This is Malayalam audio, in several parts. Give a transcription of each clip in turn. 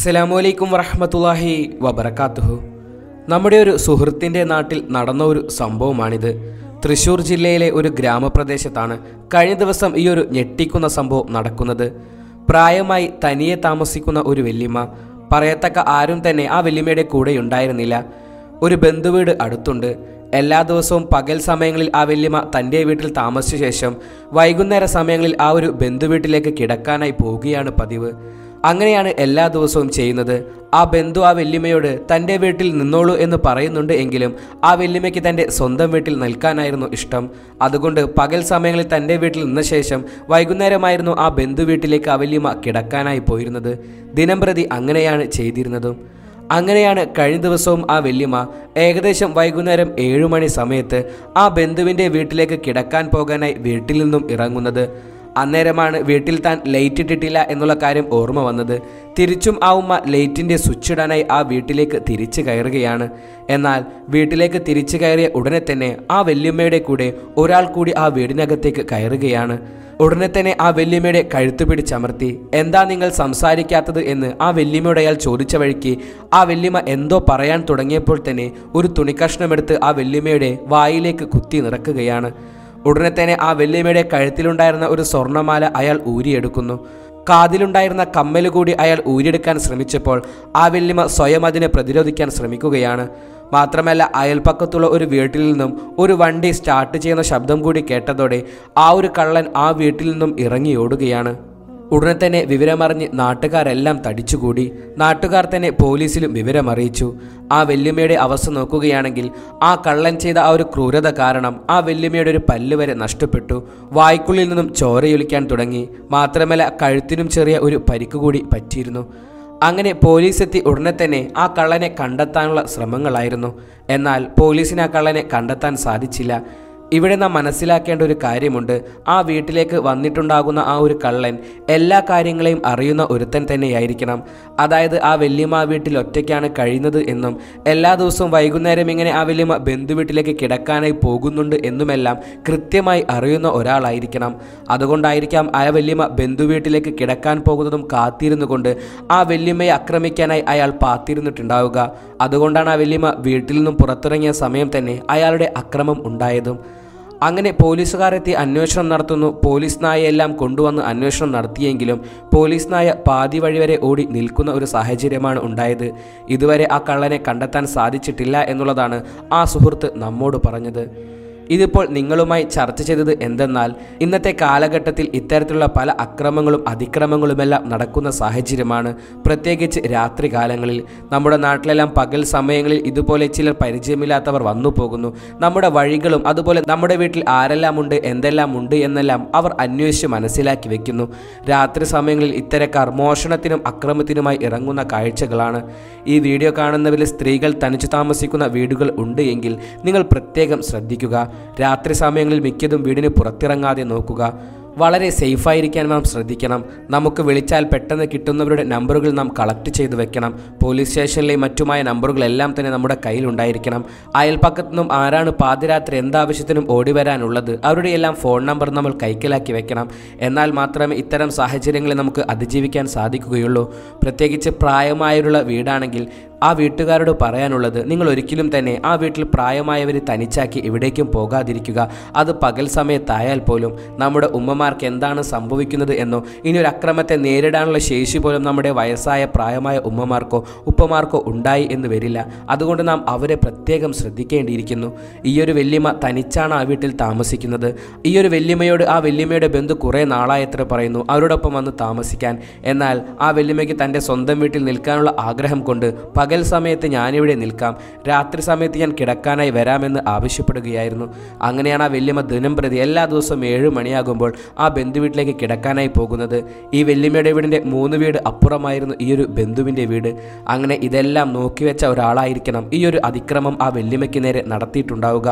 അസ്സലാമു അലൈക്കും വറഹമത്തല്ലാഹി വബർക്കാത്തുഹു നമ്മുടെ ഒരു സുഹൃത്തിൻ്റെ നാട്ടിൽ നടന്ന ഒരു സംഭവമാണിത് തൃശ്ശൂർ ജില്ലയിലെ ഒരു ഗ്രാമപ്രദേശത്താണ് കഴിഞ്ഞ ദിവസം ഈ ഒരു ഞെട്ടിക്കുന്ന സംഭവം നടക്കുന്നത് പ്രായമായി തനിയെ താമസിക്കുന്ന ഒരു വല്യമ്മ പറയത്തക്ക ആരും തന്നെ ആ വല്യമ്മയുടെ കൂടെ ഉണ്ടായിരുന്നില്ല ഒരു ബന്ധുവീട് അടുത്തുണ്ട് എല്ലാ ദിവസവും പകൽ സമയങ്ങളിൽ ആ വല്യമ്മ തൻ്റെ വീട്ടിൽ താമസിച്ച ശേഷം വൈകുന്നേര സമയങ്ങളിൽ ആ ഒരു ബന്ധുവീട്ടിലേക്ക് കിടക്കാനായി പോവുകയാണ് പതിവ് അങ്ങനെയാണ് എല്ലാ ദിവസവും ചെയ്യുന്നത് ആ ബന്ധു ആ വല്യമ്മയോട് തൻ്റെ വീട്ടിൽ നിന്നോളൂ എന്ന് പറയുന്നുണ്ട് എങ്കിലും ആ വല്യമ്മയ്ക്ക് തൻ്റെ സ്വന്തം വീട്ടിൽ നിൽക്കാനായിരുന്നു ഇഷ്ടം അതുകൊണ്ട് പകൽ സമയങ്ങളിൽ തൻ്റെ വീട്ടിൽ നിന്ന ശേഷം വൈകുന്നേരമായിരുന്നു ആ ബന്ധു വീട്ടിലേക്ക് ആ വല്യമ്മ കിടക്കാനായി പോയിരുന്നത് ദിനംപ്രതി അങ്ങനെയാണ് ചെയ്തിരുന്നതും അങ്ങനെയാണ് കഴിഞ്ഞ ദിവസവും ആ വല്യമ്മ ഏകദേശം വൈകുന്നേരം ഏഴു മണി സമയത്ത് ആ ബന്ധുവിൻ്റെ വീട്ടിലേക്ക് കിടക്കാൻ പോകാനായി വീട്ടിൽ നിന്നും ഇറങ്ങുന്നത് അന്നേരമാണ് വീട്ടിൽ താൻ ലൈറ്റ് ഇട്ടിട്ടില്ല എന്നുള്ള കാര്യം ഓർമ്മ വന്നത് തിരിച്ചും ആ ഉമ്മ ലൈറ്റിൻ്റെ സ്വിച്ച് ഇടാനായി ആ വീട്ടിലേക്ക് തിരിച്ചു കയറുകയാണ് എന്നാൽ വീട്ടിലേക്ക് തിരിച്ചു കയറിയ ഉടനെ തന്നെ ആ വല്യമ്മയുടെ കൂടെ ഒരാൾ കൂടി ആ വീടിനകത്തേക്ക് കയറുകയാണ് ഉടനെ തന്നെ ആ വല്യമ്മയുടെ കഴുത്ത് പിടിച്ചമർത്തി എന്താ നിങ്ങൾ സംസാരിക്കാത്തത് എന്ന് ആ വല്യമ്മയോട് അയാൾ ചോദിച്ച വഴിക്ക് ആ വല്യമ്മ എന്തോ പറയാൻ തുടങ്ങിയപ്പോൾ തന്നെ ഒരു തുണിക്കഷ്ണമെടുത്ത് ആ വല്യമ്മയുടെ വായിലേക്ക് കുത്തി നിറക്കുകയാണ് ഉടനെ തന്നെ ആ വല്യമ്മയുടെ കഴുത്തിലുണ്ടായിരുന്ന ഒരു സ്വർണ്ണമാല അയാൾ ഊരിയെടുക്കുന്നു കാതിലുണ്ടായിരുന്ന കമ്മല് കൂടി അയാൾ ഊരിയെടുക്കാൻ ശ്രമിച്ചപ്പോൾ ആ വല്യമ്മ സ്വയം അതിനെ പ്രതിരോധിക്കാൻ ശ്രമിക്കുകയാണ് മാത്രമല്ല അയൽപ്പക്കത്തുള്ള ഒരു വീട്ടിൽ നിന്നും ഒരു വണ്ടി സ്റ്റാർട്ട് ചെയ്യുന്ന ശബ്ദം കൂടി കേട്ടതോടെ ആ ഒരു കള്ളൻ ആ വീട്ടിൽ നിന്നും ഇറങ്ങി ഓടുകയാണ് ഉടനെ തന്നെ വിവരമറിഞ്ഞ് നാട്ടുകാരെല്ലാം തടിച്ചുകൂടി നാട്ടുകാർ തന്നെ പോലീസിലും വിവരമറിയിച്ചു ആ വല്യമ്മയുടെ അവസ്ഥ നോക്കുകയാണെങ്കിൽ ആ കള്ളൻ ചെയ്ത ആ ഒരു ക്രൂരത കാരണം ആ വല്യമ്മയുടെ ഒരു പല്ല് വരെ നഷ്ടപ്പെട്ടു വായ്ക്കുള്ളിൽ നിന്നും ചോരയൊലിക്കാൻ തുടങ്ങി മാത്രമല്ല കഴുത്തിനും ചെറിയ ഒരു പരിക്ക് കൂടി പറ്റിയിരുന്നു അങ്ങനെ പോലീസ് എത്തി ഉടനെ തന്നെ ആ കള്ളനെ കണ്ടെത്താനുള്ള ശ്രമങ്ങളായിരുന്നു എന്നാൽ പോലീസിന് ആ കള്ളനെ കണ്ടെത്താൻ സാധിച്ചില്ല ഇവിടെ നാം മനസ്സിലാക്കേണ്ട ഒരു കാര്യമുണ്ട് ആ വീട്ടിലേക്ക് വന്നിട്ടുണ്ടാകുന്ന ആ ഒരു കള്ളൻ എല്ലാ കാര്യങ്ങളെയും അറിയുന്ന ഒരുത്തൻ തന്നെയായിരിക്കണം അതായത് ആ വല്യമ്മ ആ വീട്ടിൽ ഒറ്റയ്ക്കാണ് കഴിയുന്നത് എന്നും എല്ലാ ദിവസവും വൈകുന്നേരം ഇങ്ങനെ ആ വല്യമ്മ ബന്ധുവീട്ടിലേക്ക് കിടക്കാനായി പോകുന്നുണ്ട് എന്നുമെല്ലാം കൃത്യമായി അറിയുന്ന ഒരാളായിരിക്കണം അതുകൊണ്ടായിരിക്കാം ആ വല്യമ്മ ബന്ധുവീട്ടിലേക്ക് കിടക്കാൻ പോകുന്നതും കാത്തിരുന്നു കൊണ്ട് ആ വല്യമ്മയെ ആക്രമിക്കാനായി അയാൾ പാത്തിരുന്നിട്ടുണ്ടാവുക അതുകൊണ്ടാണ് ആ വല്യമ്മ വീട്ടിൽ നിന്നും പുറത്തിറങ്ങിയ സമയം തന്നെ അയാളുടെ അക്രമം ഉണ്ടായതും അങ്ങനെ പോലീസുകാരെത്തി അന്വേഷണം നടത്തുന്നു പോലീസ് നായയെല്ലാം കൊണ്ടുവന്ന് അന്വേഷണം നടത്തിയെങ്കിലും പോലീസ് നായ പാതി വഴി വരെ ഓടി നിൽക്കുന്ന ഒരു സാഹചര്യമാണ് ഉണ്ടായത് ഇതുവരെ ആ കള്ളനെ കണ്ടെത്താൻ സാധിച്ചിട്ടില്ല എന്നുള്ളതാണ് ആ സുഹൃത്ത് നമ്മോട് പറഞ്ഞത് ഇതിപ്പോൾ നിങ്ങളുമായി ചർച്ച ചെയ്തത് എന്തെന്നാൽ ഇന്നത്തെ കാലഘട്ടത്തിൽ ഇത്തരത്തിലുള്ള പല അക്രമങ്ങളും അതിക്രമങ്ങളുമെല്ലാം നടക്കുന്ന സാഹചര്യമാണ് പ്രത്യേകിച്ച് രാത്രി കാലങ്ങളിൽ നമ്മുടെ നാട്ടിലെല്ലാം പകൽ സമയങ്ങളിൽ ഇതുപോലെ ചിലർ പരിചയമില്ലാത്തവർ വന്നു പോകുന്നു നമ്മുടെ വഴികളും അതുപോലെ നമ്മുടെ വീട്ടിൽ ആരെല്ലാം ഉണ്ട് എന്തെല്ലാം ഉണ്ട് എന്നെല്ലാം അവർ അന്വേഷിച്ച് മനസ്സിലാക്കി വെക്കുന്നു രാത്രി സമയങ്ങളിൽ ഇത്തരക്കാർ മോഷണത്തിനും അക്രമത്തിനുമായി ഇറങ്ങുന്ന കാഴ്ചകളാണ് ഈ വീഡിയോ കാണുന്നവരിൽ സ്ത്രീകൾ തനിച്ചു താമസിക്കുന്ന വീടുകൾ ഉണ്ട് എങ്കിൽ നിങ്ങൾ പ്രത്യേകം ശ്രദ്ധിക്കുക രാത്രി സമയങ്ങളിൽ മിക്കതും വീടിന് പുറത്തിറങ്ങാതെ നോക്കുക വളരെ സേഫായിരിക്കാൻ നാം ശ്രദ്ധിക്കണം നമുക്ക് വിളിച്ചാൽ പെട്ടെന്ന് കിട്ടുന്നവരുടെ നമ്പറുകൾ നാം കളക്ട് ചെയ്ത് വെക്കണം പോലീസ് സ്റ്റേഷനിലെയും മറ്റുമായ നമ്പറുകളെല്ലാം തന്നെ നമ്മുടെ കയ്യിലുണ്ടായിരിക്കണം അയൽപ്പക്കത്തു നിന്നും ആരാണ് പാതിരാത്രി എന്താവശ്യത്തിനും ഓടി വരാനുള്ളത് അവരുടെ എല്ലാം ഫോൺ നമ്പർ നമ്മൾ കൈക്കലാക്കി വെക്കണം എന്നാൽ മാത്രമേ ഇത്തരം സാഹചര്യങ്ങളെ നമുക്ക് അതിജീവിക്കാൻ സാധിക്കുകയുള്ളൂ പ്രത്യേകിച്ച് പ്രായമായുള്ള വീടാണെങ്കിൽ ആ വീട്ടുകാരോട് പറയാനുള്ളത് നിങ്ങൾ ഒരിക്കലും തന്നെ ആ വീട്ടിൽ പ്രായമായവരെ തനിച്ചാക്കി എവിടേക്കും പോകാതിരിക്കുക അത് പകൽ സമയത്തായാൽ പോലും നമ്മുടെ ഉമ്മമാർക്ക് എന്താണ് സംഭവിക്കുന്നത് എന്നോ ഇനി ഒരു അക്രമത്തെ നേരിടാനുള്ള ശേഷി പോലും നമ്മുടെ വയസ്സായ പ്രായമായ ഉമ്മമാർക്കോ ഉപ്പമാർക്കോ ഉണ്ടായി എന്ന് വരില്ല അതുകൊണ്ട് നാം അവരെ പ്രത്യേകം ശ്രദ്ധിക്കേണ്ടിയിരിക്കുന്നു ഈ ഒരു വല്യമ്മ തനിച്ചാണ് ആ വീട്ടിൽ താമസിക്കുന്നത് ഈ ഒരു വല്യമ്മയോട് ആ വല്യമ്മയുടെ ബന്ധു കുറേ നാളായത്ര പറയുന്നു അവരോടൊപ്പം വന്ന് താമസിക്കാൻ എന്നാൽ ആ വല്യമ്മയ്ക്ക് തൻ്റെ സ്വന്തം വീട്ടിൽ നിൽക്കാനുള്ള ആഗ്രഹം കൊണ്ട് പകൽ സമയത്ത് ഞാനിവിടെ നിൽക്കാം രാത്രി സമയത്ത് ഞാൻ കിടക്കാനായി വരാമെന്ന് ആവശ്യപ്പെടുകയായിരുന്നു അങ്ങനെയാണ് ആ വല്യമ്മ ദിനം പ്രതി എല്ലാ ദിവസവും ഏഴ് മണിയാകുമ്പോൾ ആ ബന്ധുവീട്ടിലേക്ക് കിടക്കാനായി പോകുന്നത് ഈ വല്യമ്മയുടെ വീടിൻ്റെ മൂന്ന് വീട് അപ്പുറമായിരുന്നു ഈ ഒരു ബന്ധുവിൻ്റെ വീട് അങ്ങനെ ഇതെല്ലാം നോക്കിവെച്ച ഒരാളായിരിക്കണം ഈ ഒരു അതിക്രമം ആ വല്യമ്മയ്ക്ക് നേരെ നടത്തിയിട്ടുണ്ടാവുക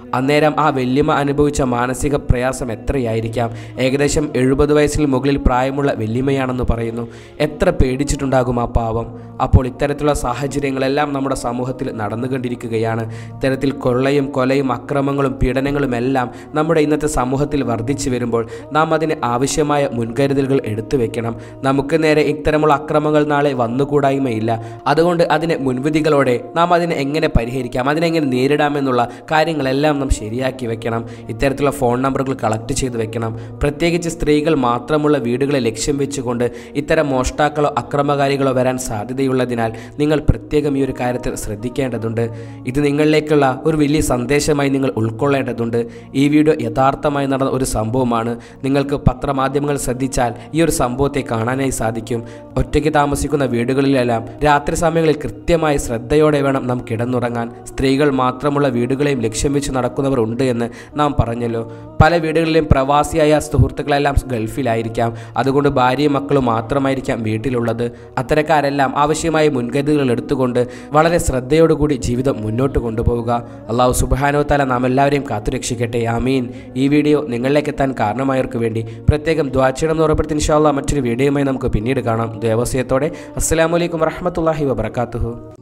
അന്നേരം ആ വല്യമ്മ അനുഭവിച്ച മാനസിക പ്രയാസം എത്രയായിരിക്കാം ഏകദേശം എഴുപത് വയസ്സിൽ മുകളിൽ പ്രായമുള്ള വല്യമ്മയാണെന്ന് പറയുന്നു എത്ര പേടിച്ചിട്ടുണ്ടാകും ആ പാവം അപ്പോൾ ഇത്തരത്തിലുള്ള സാഹചര്യങ്ങളെല്ലാം നമ്മുടെ സമൂഹത്തിൽ നടന്നുകൊണ്ടിരിക്കുകയാണ് ഇത്തരത്തിൽ കൊള്ളയും കൊലയും അക്രമങ്ങളും പീഡനങ്ങളും എല്ലാം നമ്മുടെ ഇന്നത്തെ സമൂഹത്തിൽ വർദ്ധിച്ചു വരുമ്പോൾ നാം അതിന് ആവശ്യമായ മുൻകരുതലുകൾ എടുത്തു വെക്കണം നമുക്ക് നേരെ ഇത്തരമുള്ള അക്രമങ്ങൾ നാളെ വന്നുകൂടായ്മയില്ല അതുകൊണ്ട് അതിനെ മുൻവിധികളോടെ നാം അതിനെ എങ്ങനെ പരിഹരിക്കാം അതിനെങ്ങനെ നേരിടാമെന്നുള്ള കാര്യങ്ങളെല്ലാം നാം ശരിയാക്കി വെക്കണം ഇത്തരത്തിലുള്ള ഫോൺ നമ്പറുകൾ കളക്ട് ചെയ്ത് വെക്കണം പ്രത്യേകിച്ച് സ്ത്രീകൾ മാത്രമുള്ള വീടുകളെ ലക്ഷ്യം വെച്ചുകൊണ്ട് ഇത്തരം മോഷ്ടാക്കളോ അക്രമകാരികളോ വരാൻ സാധ്യതയുള്ളതിനാൽ നിങ്ങൾ പ്രത്യേകം ഈ ഒരു കാര്യത്തിൽ ശ്രദ്ധിക്കേണ്ടതുണ്ട് ഇത് നിങ്ങളിലേക്കുള്ള ഒരു വലിയ സന്ദേശമായി നിങ്ങൾ ഉൾക്കൊള്ളേണ്ടതുണ്ട് ഈ വീഡിയോ യഥാർത്ഥമായി നടന്ന ഒരു സംഭവമാണ് നിങ്ങൾക്ക് പത്രമാധ്യമങ്ങൾ ശ്രദ്ധിച്ചാൽ ഈ ഒരു സംഭവത്തെ കാണാനായി സാധിക്കും ഒറ്റയ്ക്ക് താമസിക്കുന്ന വീടുകളിലെല്ലാം രാത്രി സമയങ്ങളിൽ കൃത്യമായി ശ്രദ്ധയോടെ വേണം നാം കിടന്നുറങ്ങാൻ സ്ത്രീകൾ മാത്രമുള്ള വീടുകളെയും ലക്ഷ്യം വെച്ച് നടക്കുന്നവർ ഉണ്ട് എന്ന് നാം പറഞ്ഞല്ലോ പല വീടുകളിലെയും പ്രവാസിയായ സുഹൃത്തുക്കളെല്ലാം ഗൾഫിലായിരിക്കാം അതുകൊണ്ട് ഭാര്യയും മക്കളും മാത്രമായിരിക്കാം വീട്ടിലുള്ളത് അത്തരക്കാരെല്ലാം ആവശ്യമായ മുൻകരുതലുകൾ എടുത്തുകൊണ്ട് വളരെ ശ്രദ്ധയോടുകൂടി ജീവിതം മുന്നോട്ട് കൊണ്ടുപോവുക അള്ളാഹു സുബാനോ തല നാം എല്ലാവരെയും കാത്തുരക്ഷിക്കട്ടെ ആമീൻ ഈ വീഡിയോ നിങ്ങളിലേക്ക് എത്താൻ കാരണമായവർക്ക് വേണ്ടി പ്രത്യേകം ദ്വാചണം എന്ന് ഉറപ്പെടുത്തി ഇൻഷാല്ല മറ്റൊരു വീഡിയോയുമായി നമുക്ക് പിന്നീട് കാണാം ദേവസ്യത്തോടെ അസ്സാം വലൈക്കും വറഹമത്തല്ലാഹി വബർക്കാത്തുഹു